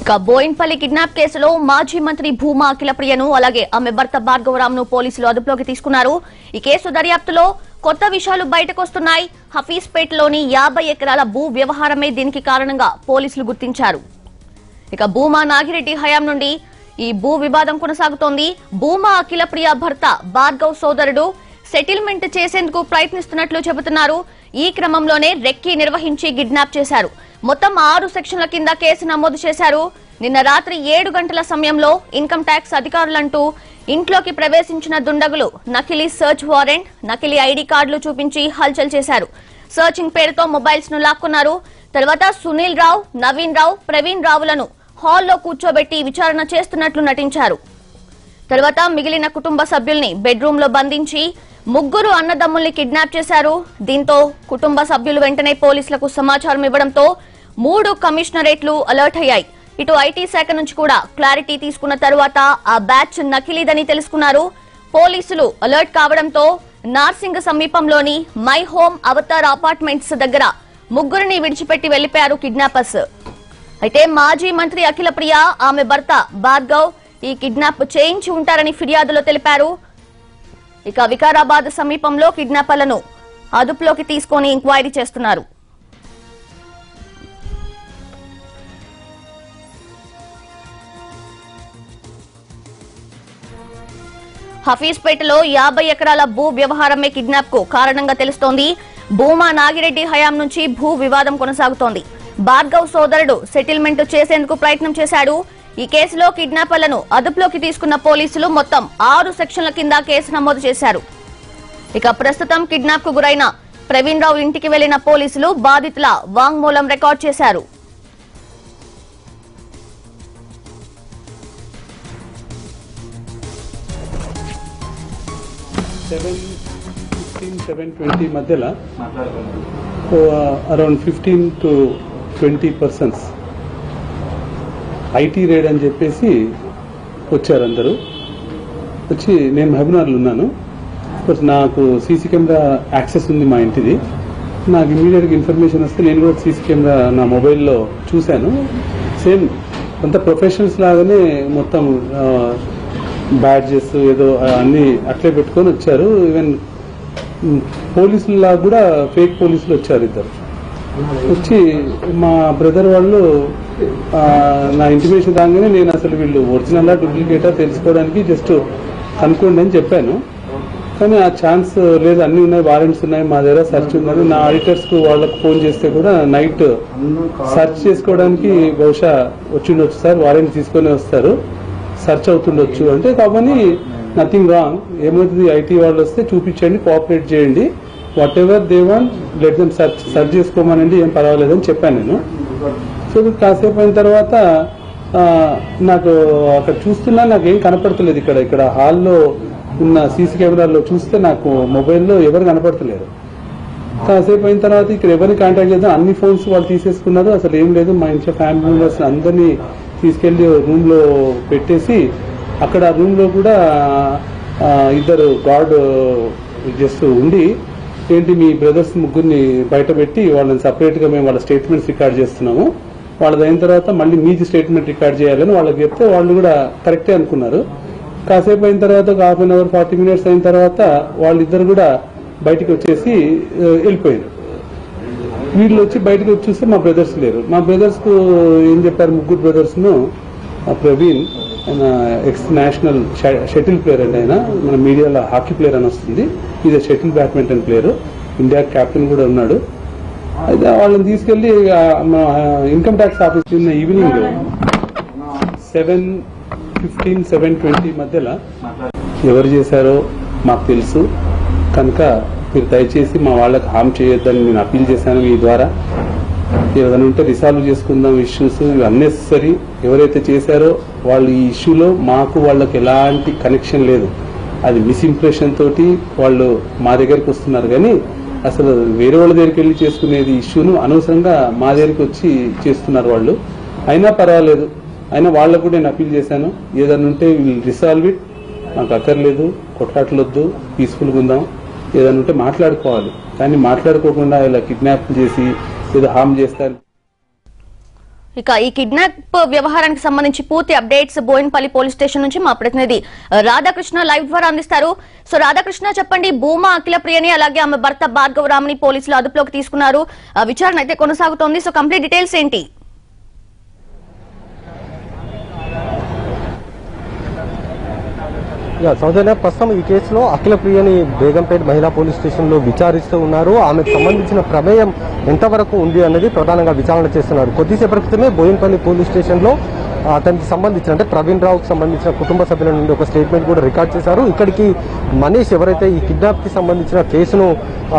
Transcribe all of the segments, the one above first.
ఇక బోయిన్పల్లి కిడ్నాప్ కేసులో మాజీ మంత్రి భూమా అఖిలప్రియను అలాగే ఆమె భర్త భార్గవరామ్ను పోలీసులు అదుపులోకి తీసుకున్నారు ఈ కేసు దర్యాప్తులో కొత్త విషయాలు బయటకొస్తున్నాయి హఫీజ్పేటలోని యాభై ఎకరాల భూ వ్యవహారమే దీనికి కారణంగా పోలీసులు గుర్తించారు ఇక భూమా నాగిరెడ్డి హయాం నుండి ఈ భూ వివాదం కొనసాగుతోంది భూమా అఖిలప్రియ భర్త భార్గవ్ సోదరుడు సెటిల్మెంట్ చేసేందుకు ప్రయత్నిస్తున్నట్లు చెబుతున్నారు ఈ క్రమంలోనే రెక్కి నిర్వహించి కిడ్నాప్ చేశారు మొత్తం ఆరు సెక్షన్ల కింద కేసు నమోదు చేశారు నిన్న రాత్రి ఏడు గంటల సమయంలో ఇన్కమ్ ట్యాక్స్ అధికారులంటూ ఇంట్లోకి ప్రవేశించిన దుండగులు నకిలీ సర్చ్ వారెంట్ నకిలీ ఐడి కార్డులు చూపించి హల్చల్ చేశారు సర్చింగ్ పేరుతో మొబైల్స్ ను లాక్కున్నారు తర్వాత సునీల్ రావు నవీన్ రావు ప్రవీణ్ రావులను హాల్లో కూర్చోబెట్టి విచారణ చేస్తున్నట్లు నటించారు తర్వాత మిగిలిన కుటుంబ సభ్యుల్ని బెడ్రూమ్ లో బంధించి ముగ్గురు అన్నదమ్ముల్ని కిడ్నాప్ చేశారు దీంతో కుటుంబ సభ్యులు వెంటనే పోలీసులకు సమాచారం ఇవ్వడంతో మూడు కమిషనరేట్లు అలర్ట్ అయ్యాయి ఇటు ఐటీ శాఖ నుంచి కూడా క్లారిటీ తీసుకున్న తరువాత ఆ బ్యాచ్ నకిలీదని తెలుసుకున్నారు పోలీసులు అలర్ట్ కావడంతో నార్సింగ్ సమీపంలోని మై హోమ్ అవతార్ అపార్ట్మెంట్స్ దగ్గర ముగ్గురిని విడిచిపెట్టి వెళ్లిపోయారు కిడ్నాపర్స్ అయితే మాజీ మంత్రి అఖిల ప్రియ ఆమె భర్త భార్గవ్ ఈ కిడ్నాప్ చేయించి ఉంటారని ఫిర్యాదులో తెలిపారు ఇక వికారాబాద్ సమీపంలో కిడ్నాపర్లను అదుపులోకి తీసుకొని ఎంక్వైరీ చేస్తున్నారు హఫీజ్పేటలో యాభై ఎకరాల భూ వ్యవహారమే కిడ్నాప్ కు కారణంగా తెలుస్తోంది భూమా నాగిరెడ్డి హయాం నుంచి భూ వివాదం కొనసాగుతోంది భార్గవ్ సోదరుడు సెటిల్మెంట్ చేసేందుకు ప్రయత్నం చేశాడు ఈ కేసులో కిడ్నాపర్లను అదుపులోకి తీసుకున్న పోలీసులు మొత్తం ఆరు సెక్షన్ల కింద కేసు నమోదు చేశారు ఇక ప్రస్తుతం కిడ్నాప్ కు గురైన ప్రవీణ్ రావు ఇంటికి వెళ్లిన పోలీసులు బాధితుల వాంగ్మూలం రికార్డ్ చేశారు సెవెన్ ఫిఫ్టీన్ సెవెన్ ట్వంటీ మధ్యలో around fifteen to twenty persons IT raid అని చెప్పేసి వచ్చారు అందరూ వచ్చి నేను మహబూబ్నగర్లో ఉన్నాను కోర్స్ నాకు సీసీ కెమెరా యాక్సెస్ ఉంది మా ఇంటిది నాకు ఇమీడియట్గా ఇన్ఫర్మేషన్ వస్తే నేను కూడా సీసీ కెమెరా నా మొబైల్లో చూశాను సేమ్ అంత ప్రొఫెషనల్స్ లాగానే మొత్తం బ్యాడ్జెస్ ఏదో అన్ని అట్లే పెట్టుకొని వచ్చారు ఈవెన్ పోలీసులా కూడా ఫేక్ పోలీసులు వచ్చారు ఇద్దరు వచ్చి మా బ్రదర్ వాళ్ళు ఆ, నా ఇంటిమేషన్ రాగానే నేను అసలు వీళ్ళు ఒరిజినలా డూప్లికేటా తెలుసుకోవడానికి జస్ట్ కనుక్కోండి అని చెప్పాను కానీ ఆ ఛాన్స్ లేదు అన్ని ఉన్నాయి వారెంట్స్ ఉన్నాయి మా దగ్గర సెర్చ్ ఉందని నా ఆడిటర్స్ కు వాళ్ళకు ఫోన్ చేస్తే కూడా నైట్ సెర్చ్ చేసుకోవడానికి బహుశా వచ్చిండొచ్చు సార్ వారెంట్ తీసుకొని వస్తారు సెర్చ్ అవుతుండొచ్చు అంటే కాబట్టి నథింగ్ రాంగ్ ఏమవుతుంది ఐటీ వాళ్ళు వస్తే చూపించండి కోఆపరేట్ చేయండి whatever they want let them search search చేసుకోమనండి ఏం పర్వాలేదని చెప్పాను నేను సో కాసేపు అయిన తర్వాత ఆ, నాకు అక్కడ చూస్తున్నా నాకు ఏం కనపడతలేదు ఇక్కడ ఇక్కడ హాల్లో ఉన్న సీసీ కెమెరాల్లో చూస్తే నాకు మొబైల్లో ఎవరు కనపడతలేరు కాసేపు అయిన తర్వాత ఇక్కడ ఎవరిని కాంటాక్ట్ చేద్దాం అన్ని ఫోన్స్ వాళ్ళు తీసేసుకున్నారు అసలు ఏం లేదు మా ఇంట్లో ఫ్యామిలీ మెంబర్స్ అందరినీ తీసుకెళ్లి రూమ్ లో పెట్టేసి అక్కడ రూమ్ లో కూడా ఆ, ఇద్దరు గార్డ్ జస్ట్ ఉండి ఏంటి మీ బ్రదర్స్ ముగ్గురిని బయట పెట్టి వాళ్ళని సపరేట్ గా మేము వాళ్ళ స్టేట్మెంట్స్ రికార్డ్ చేస్తున్నాము వాళ్ళది అయిన తర్వాత మళ్ళీ మీది స్టేట్మెంట్ రికార్డ్ చేయాలని వాళ్ళకి చెప్తే వాళ్ళు కూడా కరెక్టే అనుకున్నారు కాసేపు అయిన తర్వాత ఒక half an hour forty minutes అయిన తర్వాత వాళ్ళిద్దరు కూడా బయటికి వచ్చేసి ఆ, వెళ్ళిపోయారు వీళ్ళు వచ్చి బయటకు వచ్చి చూస్తే మా బ్రదర్స్ లేరు మా బ్రదర్స్ కు ఏం చెప్పారు ముగ్గురు బ్రదర్స్ ను ఆ ప్రవీణ్ ఆయన ఎక్స్ నేషనల్ షటిల్ ప్లేయర్ అండి ఆయన మన మీడియాలో హాకీ ప్లేయర్ అని వస్తుంది ఇది shuttle badminton player India captain కూడా ఉన్నాడు అయితే వాళ్ళని తీసుకెళ్లి ఆ, మా ఇన్కమ్ ట్యాక్స్ ఆఫీస్ నిన్న evening seven fifteen seven twenty మధ్యలో ఎవరు చేశారో మాకు తెలుసు కనుక మీరు దయచేసి మా వాళ్ళకి హామ్ చేయొద్దని నేను అప్పీల్ చేశాను మీ ద్వారా ఏదైనా ఉంటే రిసాల్వ్ చేసుకుందాం ఇష్యూస్ ఇవి అన్నెసరీ ఎవరైతే చేశారో వాళ్ళు ఈ ఇష్యూలో మాకు వాళ్ళకి ఎలాంటి కనెక్షన్ లేదు అది మిస్ఇంప్రెషన్ తోటి వాళ్ళు మా దగ్గరికి వస్తున్నారు కానీ అసలు వేరే వాళ్ళ దగ్గరికి వెళ్ళి చేసుకునేది ఇష్యూను అనవసరంగా మా దగ్గరికి వచ్చి చేస్తున్నారు వాళ్ళు అయినా పర్వాలేదు అయినా వాళ్ళకు కూడా నేను అప్పీల్ చేశాను ఏదైనా ఉంటే వీళ్ళు రిసాల్వ్ ఇట్ నాకు అక్కర్లేదు కొట్లాటలొద్దు పీస్ఫుల్గా ఉందాం ఏదైనా ఉంటే మాట్లాడుకోవాలి కానీ మాట్లాడుకోకుండా ఇలా కిడ్నాప్ చేసి ఏదో హామ్ చేస్తారు ఇక ఈ కిడ్నాప్ వ్యవహారానికి సంబంధించి పూర్తి అప్డేట్స్ బోయిన్పల్లి పోలీస్ స్టేషన్ నుంచి మా ప్రతినిధి రాధాకృష్ణ లైవ్ ద్వారా అందిస్తారు సో రాధాకృష్ణ చెప్పండి భూమా అఖిల ప్రియని అలాగే ఆమె భర్త భార్గవరామ్ని పోలీసులు అదుపులోకి తీసుకున్నారు ఆ, విచారణ అయితే కొనసాగుతోంది సో కంప్లీట్ డీటెయిల్స్ ఏంటి యా, సౌజన్య ప్రస్తుతం ఈ కేసులో అఖిల ప్రియని బేగంపేట మహిళా పోలీస్ స్టేషన్లో విచారిస్తూ ఉన్నారు ఆమెకు సంబంధించిన ప్రమేయం ఎంతవరకు ఉంది అనేది ప్రధానంగా విచారణ చేస్తున్నారు కొద్దిసేపటి క్రితమే బోయినపల్లి పోలీస్ స్టేషన్లో ఆ, అతనికి సంబంధించిన అంటే ప్రవీణ్ రావుకి సంబంధించిన కుటుంబ సభ్యుల నుండి ఒక స్టేట్మెంట్ కూడా రికార్డ్ చేశారు ఇక్కడికి మనీష్ ఎవరైతే ఈ కిడ్నాప్ కి సంబంధించిన కేసును ఆ,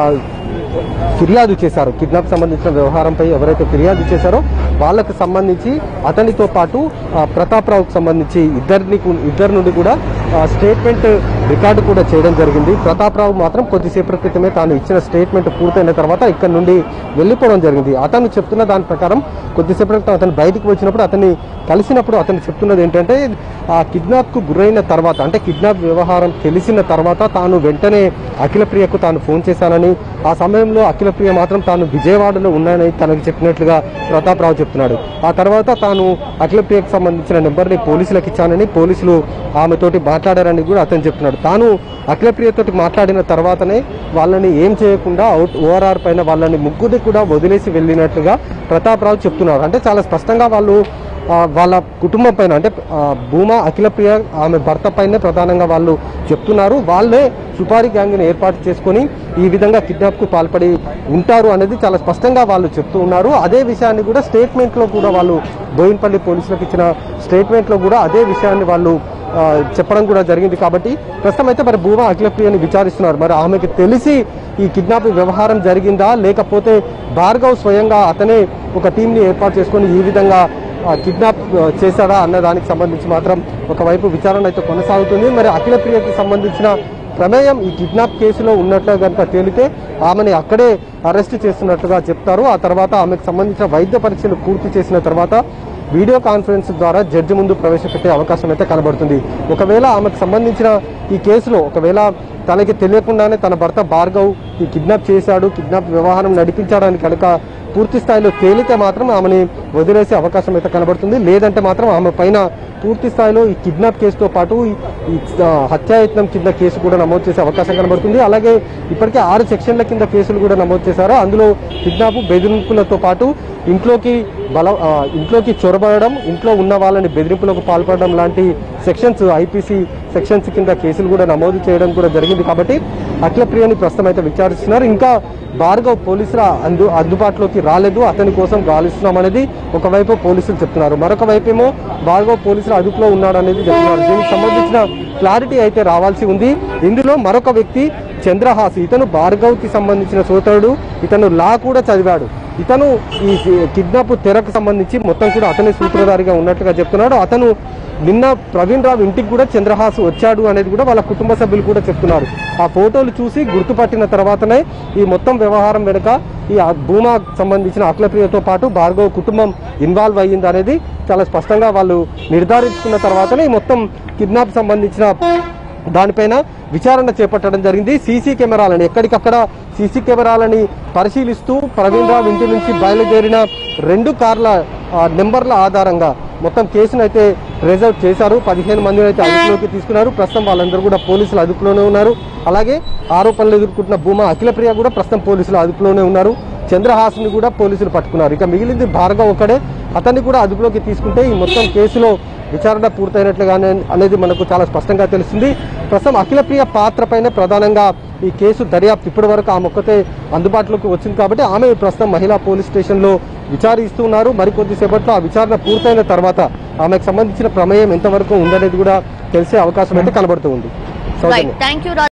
ఫిర్యాదు చేశారు కిడ్నాప్ సంబంధించిన వ్యవహారంపై ఎవరైతే ఫిర్యాదు చేశారో వాళ్ళకు సంబంధించి అతనితో పాటు ఆ, ప్రతాప్ రావుకు సంబంధించి ఇద్దరిని కు- ఇద్దరి నుండి కూడా ఆ, స్టేట్మెంట్ రికార్డు కూడా చేయడం జరిగింది ప్రతాప్ రావు మాత్రం కొద్దిసేపటి క్రితమే తాను ఇచ్చిన స్టేట్మెంట్ పూర్తయిన తర్వాత ఇక్కడ నుండి వెళ్ళిపోవడం జరిగింది అతను చెప్తున్న దాని ప్రకారం కొద్దిసేపటి క్రితం అతను బయటకు వచ్చినప్పుడు అతన్ని కలిసినప్పుడు అతను చెప్తున్నది ఏంటంటే ఆ కిడ్నాప్ కు గురైన తర్వాత అంటే కిడ్నాప్ వ్యవహారం తెలిసిన తర్వాత తాను వెంటనే అఖిల ప్రియకు తాను ఫోన్ చేశానని ఆ సమయంలో అఖిల ప్రియ మాత్రం తాను విజయవాడలో ఉన్నానని తనకు చెప్పినట్లుగా ప్రతాప్ రావు చెప్తున్నాడు ఆ తర్వాత తాను అఖిల ప్రియకు సంబంధించిన నెంబర్ని పోలీసులకు ఇచ్చానని పోలీసులు ఆమెతోటి మాట్లాడారని కూడా అతను చెప్తున్నాడు తాను అఖిల ప్రియతోటి మాట్లాడిన తర్వాతనే వాళ్ళని ఏం చేయకుండా అవుట్ ఓఆర్ఆర్ పైన వాళ్ళని ముగ్గురిని కూడా వదిలేసి వెళ్ళినట్లుగా ప్రతాప్ రావు చెప్తున్నారు అంటే చాలా స్పష్టంగా వాళ్ళు ఆ, వాళ్ళ కుటుంబం పైన అంటే ఆ, భూమా అఖిల ప్రియ ఆమె భర్త పైనే ప్రధానంగా వాళ్ళు చెప్తున్నారు వాళ్ళే సుపారీ గ్యాంగ్ని ఏర్పాటు చేసుకొని ఈ విధంగా కిడ్నాప్ కు పాల్పడి ఉంటారు అనేది చాలా స్పష్టంగా వాళ్ళు చెప్తూ ఉన్నారు అదే విషయాన్ని కూడా స్టేట్మెంట్ లో కూడా వాళ్ళు బోయిన్పల్లి పోలీసులకు ఇచ్చిన స్టేట్మెంట్ లో కూడా అదే విషయాన్ని వాళ్ళు ఆ, చెప్పడం కూడా జరిగింది కాబట్టి ప్రస్తుతం అయితే మరి భూమా అఖిల ప్రియని విచారిస్తున్నారు మరి ఆమెకి తెలిసి ఈ కిడ్నాప్ వ్యవహారం జరిగిందా లేకపోతే భార్గవ్ స్వయంగా అతనే ఒక టీంని ఏర్పాటు చేసుకొని ఈ విధంగా ఆ, కిడ్నాప్ ఆ, చేశాడా అన్న దానికి సంబంధించి మాత్రం ఒకవైపు విచారణ అయితే కొనసాగుతుంది మరి అఖిల ప్రియకి సంబంధించిన ప్రమేయం ఈ కిడ్నాప్ కేసులో ఉన్నట్లు కనుక తేలితే ఆమెని అక్కడే అరెస్ట్ చేస్తున్నట్లుగా చెప్తారు ఆ తర్వాత ఆమెకు సంబంధించిన వైద్య పరీక్షలు పూర్తి చేసిన తర్వాత వీడియో కాన్ఫరెన్స్ ద్వారా జడ్జి ముందు ప్రవేశపెట్టే అవకాశం అయితే కనబడుతుంది ఒకవేళ ఆమెకు సంబంధించిన ఈ కేసులో ఒకవేళ తనకి తెలియకుండానే తన భర్త భార్గవ్ ఈ కిడ్నాప్ చేశాడు కిడ్నాప్ వ్యవహారం నడిపించడానికి కనుక పూర్తి స్థాయిలో తేలితే మాత్రం ఆమెని వదిలేసే అవకాశం అయితే కనబడుతుంది లేదంటే మాత్రం ఆమె పైన పూర్తి స్థాయిలో ఈ కిడ్నాప్ కేసుతో పాటు ఈ- ఈ ఆ, హత్యాయత్నం కింద కేసు కూడా నమోదు చేసే అవకాశం కనబడుతుంది అలాగే ఇప్పటికే ఆరు సెక్షన్ల కింద కేసులు కూడా నమోదు చేశారు అందులో కిడ్నాప్ బెదిరింపులతో పాటు ఇంట్లోకి బల ఆ, ఇంట్లోకి చొరబడడం ఇంట్లో ఉన్న వాళ్ళని బెదిరింపులకు పాల్పడడం లాంటి సెక్షన్స్ ఐపీసీ సెక్షన్స్ కింద కేసులు కూడా నమోదు చేయడం కూడా జరిగింది కాబట్టి అఖిల ప్రియని ప్రస్తుతం అయితే విచారిస్తున్నారు ఇంకా భార్గవ్ పోలీసుల అందు అందుబాటులోకి రాలేదు అతని కోసం గాలిస్తున్నాం అనేది ఒకవైపు పోలీసులు చెప్తున్నారు మరొక వైపు ఏమో భార్గవ్ పోలీసుల అదుపులో ఉన్నాడు అనేది చెప్తున్నారు దీనికి సంబంధించిన క్లారిటీ అయితే రావాల్సి ఉంది ఇందులో మరొక వ్యక్తి చంద్రహాస్ ఇతను భార్గవ్ కి సంబంధించిన సోదరుడు ఇతను లా కూడా చదివాడు ఇతను ఈ కిడ్నాప్ తెరకు సంబంధించి మొత్తం కూడా అతని సూత్రధారిగా ఉన్నట్లుగా చెప్తున్నాడు అతను నిన్న ప్రవీణ్ రావు ఇంటికి కూడా చంద్రహాస్ వచ్చాడు అనేది కూడా వాళ్ళ కుటుంబ సభ్యులు కూడా చెప్తున్నారు ఆ ఫోటోలు చూసి గుర్తుపట్టిన తర్వాతనే ఈ మొత్తం వ్యవహారం వెనుక ఈ ఆ భూమా సంబంధించిన అఖిలప్రియతో పాటు భార్గవ్ కుటుంబం ఇన్వాల్వ్ అయ్యింది అనేది చాలా స్పష్టంగా వాళ్ళు నిర్ధారించుకున్న తర్వాతనే ఈ మొత్తం కిడ్నాప్ సంబంధించిన దానిపైన విచారణ చేపట్టడం జరిగింది సీసీ కెమెరాలని ఎక్కడికక్కడ సీసీ కెమెరాలని పరిశీలిస్తూ ప్రవీణ్ రావు ఇంటి నుంచి బయలుదేరిన రెండు కార్ల ఆ, నెంబర్ల ఆధారంగా మొత్తం కేసును అయితే రిజర్వ్ చేశారు పదిహేను మందిని అయితే అదుపులోకి తీసుకున్నారు ప్రస్తుతం వాళ్ళందరూ కూడా పోలీసులు అదుపులోనే ఉన్నారు అలాగే ఆరోపణలు ఎదుర్కొంటున్న భూమా అఖిలప్రియ కూడా ప్రస్తుతం పోలీసులు అదుపులోనే ఉన్నారు చంద్రహాస్ని కూడా పోలీసులు పట్టుకున్నారు ఇక మిగిలింది భార్గవ్ ఒక్కడే అతన్ని కూడా అదుపులోకి తీసుకుంటే ఈ మొత్తం కేసులో విచారణ పూర్తయినట్లుగానే అనేది మనకు చాలా స్పష్టంగా తెలుస్తుంది ప్రస్తుతం అఖిలప్రియ పాత్ర పైన ప్రధానంగా ఈ కేసు దర్యాప్తు ఇప్పటి వరకు ఆమె ఒక్కతే అందుబాటులోకి వచ్చింది కాబట్టి ఆమె ప్రస్తుతం మహిళా పోలీస్ స్టేషన్లో విచారిస్తున్నారు మరికొద్ది సేపట్లో ఆ విచారణ పూర్తయిన తర్వాత ఆమెకు సంబంధించిన ప్రమేయం ఎంతవరకు ఉందనేది కూడా తెలిసే అవకాశం అయితే కనబడుతూ ఉంది సౌజన్య. Right thank you